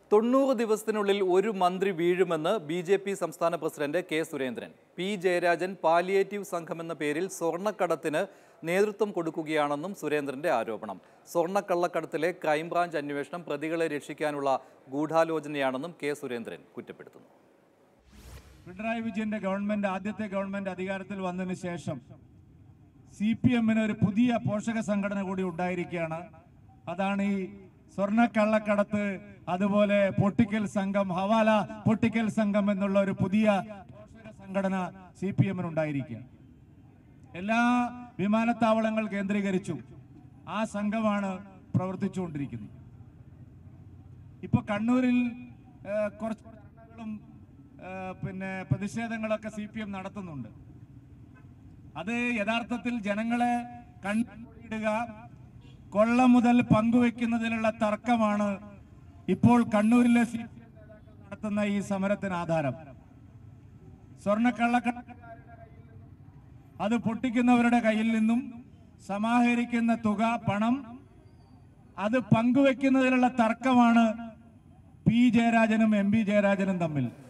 തൊണ്ണൂറ് ദിവസത്തിനുള്ളിൽ ഒരു മന്ത്രി വീഴുമെന്ന് ബി ജെ പി സംസ്ഥാന president K Surendran P Jayarajan palliative സംഘമെന്ന പേരിൽ സ്വർണ്ണക്കടത്തിന് നേതൃത്വം കൊടുക്കുകയാണെന്നും സുരേന്ദ്രന്റെ ആരോപണം സ്വർണ്ണക്കള്ളക്കടത്തിലെ ക്രൈംബ്രാഞ്ച് അന്വേഷണം പ്രതികളെ രക്ഷിക്കാനുള്ള ഗൂഢാലോചനയാണെന്നും കെ സുരേന്ദ്രൻ കുറ്റപ്പെടുത്തുന്നു പിണറായി വിജയന്റെ ഗവൺമെന്റ് ആദ്യത്തെ ഗവൺമെന്റ് അധികാരത്തിൽ വന്നതിന് ശേഷം സി പി എമ്മിന് ഒരു പുതിയ പോഷക സംഘടന കൂടി ഉണ്ടായിരിക്കുകയാണ് അതാണ് ഈ സ്വർണ്ണക്കള്ളക്കടത്ത് അതുപോലെ പൊട്ടിക്കൽ സംഘം ഹവാല പൊട്ടിക്കൽ സംഘം എന്നുള്ള ഒരു പുതിയ പോഷക സംഘടന സി പി എമ്മിന് ഉണ്ടായിരിക്കുക എല്ലാ വിമാനത്താവളങ്ങൾ കേന്ദ്രീകരിച്ചു ആ സംഘമാണ് പ്രവർത്തിച്ചുകൊണ്ടിരിക്കുന്നത് ഇപ്പൊ കണ്ണൂരിൽ ഏഹ്, കുറച്ച് ധർണകളും, ഏഹ്, പിന്നെ പ്രതിഷേധങ്ങളൊക്കെ സി പി എം നടത്തുന്നുണ്ട് അത് യഥാർത്ഥത്തിൽ ജനങ്ങളെ കണ്ണുമൂടിയിടുക കൊള്ള മുതൽ പങ്കുവെക്കുന്നതിനുള്ള തർക്കമാണ് ഇപ്പോൾ കണ്ണൂരിലെ സി പി എം നേതാക്കൾ നടത്തുന്ന ഈ സമരത്തിന് ആധാരം സ്വർണ്ണക്കള്ളക്കടത്ത് അത് പൊട്ടിക്കുന്നവരുടെ കയ്യിൽ നിന്നും സമാഹരിക്കുന്ന തുക പണം അത് പങ്കുവെക്കുന്നതിനുള്ള തർക്കമാണ് പി ജയരാജനും എം പി ജയരാജനും തമ്മിൽ